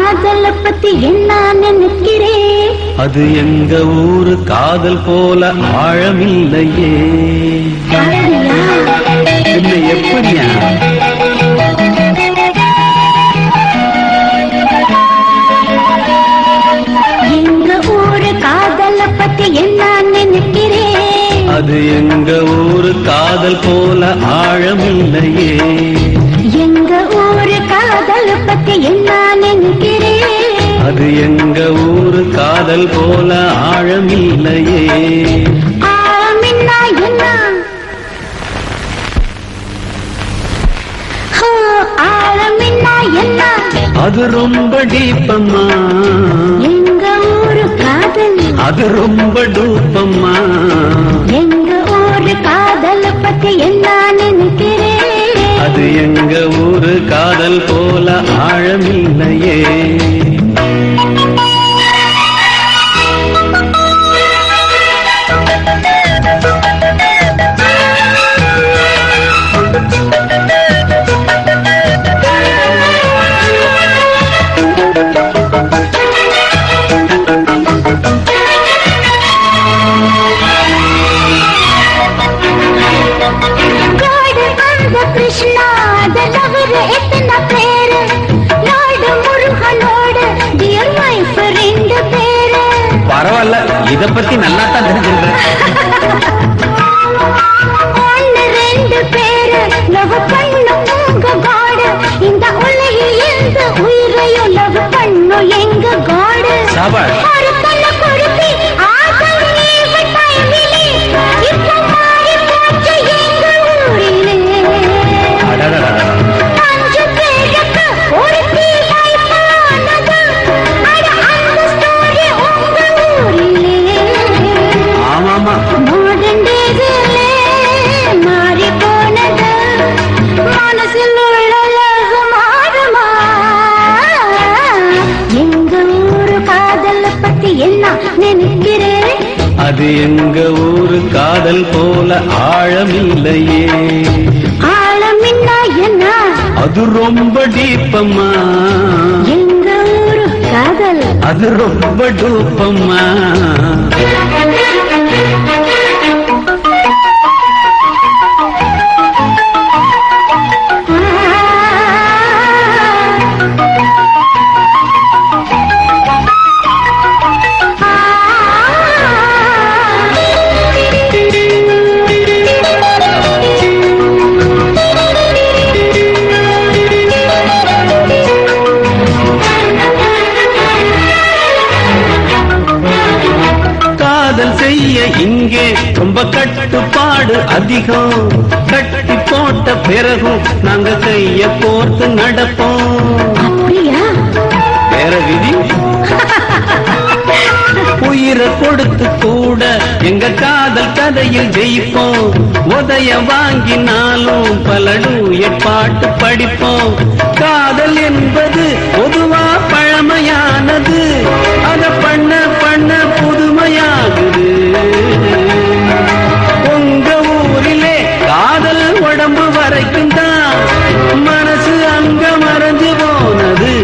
காதல பத்தி என்ன நினைக்கிறேன் அது எங்க ஊரு காதல் போல ஆழமில்லையே என்ன எப்படியா எங்க ஊரு காதல பத்தி என்ன நினைக்கிறேன் அது எங்க ஊரு காதல் போல ஆழமில்லையே எங்க ஊரு காதல பத்தி என்ன நினைக்கிறேன் அது எங்க ஊரு காதல் போல ஆழமில்லையே ஆமின்னா என்ன ஹோ, ஆழமின்னா என்ன அது ரொம்ப டீப்பம்மா எங்க ஊரு காதல் அது ரொம்ப டூப்பம்மா எங்க ஊரு காதல பத்தி என்ன நினைக்கிறேன் அது எங்க ஊரு காதல் போல ஆழமில்லையே காடு அந்த கிருஷ்ணா அதலவர் எத்தனை பேரு நாடு முருகனோடு டியர் வைஃப் ரெண்டு பேரு பரவாயில்ல இத பத்தி நல்லா தான் தெரிஞ்சிருக்கிறேன் ஒன்னு ரெண்டு பேரு லவ் பண்ணும் உங்க காடு இந்த உலகில் எந்த உயிரையும் லவ் பண்ணும் எங்க காடு சாபாஷ். ஒரு கண்ண கொடுத்தி ஆசை நீவு டைமிலே இப்ப மாறி போச்சு எங்க ஊரிலே அடடடடட. அஞ்சு பேருக்கு ஒருத்தி வயசானது. அட அந்த story உங்க ஊரிலே. ஆமாமா Modern daysலே மாறி போனது. மனசில் உள்ள love மாறுமா? எங்க ஊரு காதல பத்தி என்ன நினைக்கிறேன் அது எங்க ஊரு காதல் போல ஆழமில்லையே ஆழமின்னா என்ன அது ரொம்ப டீப்பம்மா எங்க ஊரு காதல் அது ரொம்ப டூப்பம்மா காதல் செய்ய இங்கே ரொம்ப கட்டுப்பாடு அதிகம் கட்டி போட்ட பிறகும் நாங்க கைய கோர்த்து நடப்போம் அப்படியா வேற விதி உயிரை கொடுத்து கூட எங்க காதல் கதையில் ஜெயிப்போம் உதய வாங்கினாலும் பல டூயட் பாட்டு படிப்போம் காதல் என்பது பொதுவா பழமையானது அத பண்ண பண்ண புதுமையாகுது உங்க ஊரிலே காதல் உடம்பு வரைக்கும் தான் மனசு அங்க மறைஞ்சு போனது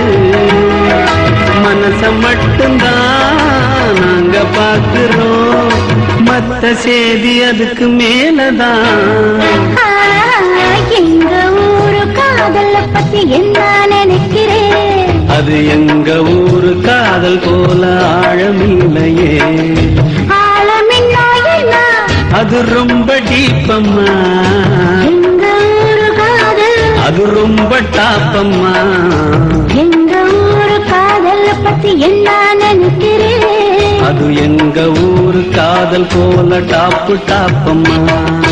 மனச மட்டும்தான் நாங்க பாக்குறோம் மத்த செய்தி அதுக்கு மேலதான் ஆ, எங்க ஊரு காதல பத்தி என்ன நினைக்கிறேன் அது எங்க ஊரு காதல் போல ஆழமில்லையே ஆழமின்னா என்ன அது ரொம்ப டீப்பம்மா எங்க ஊரு காதல் அது ரொம்ப டாப்பம்மா எங்க ஊரு காதல பத்தி என்ன நினைக்கிறேன் அது எங்க ஊரு காதல் போல டாப்பு டாப்பம்மா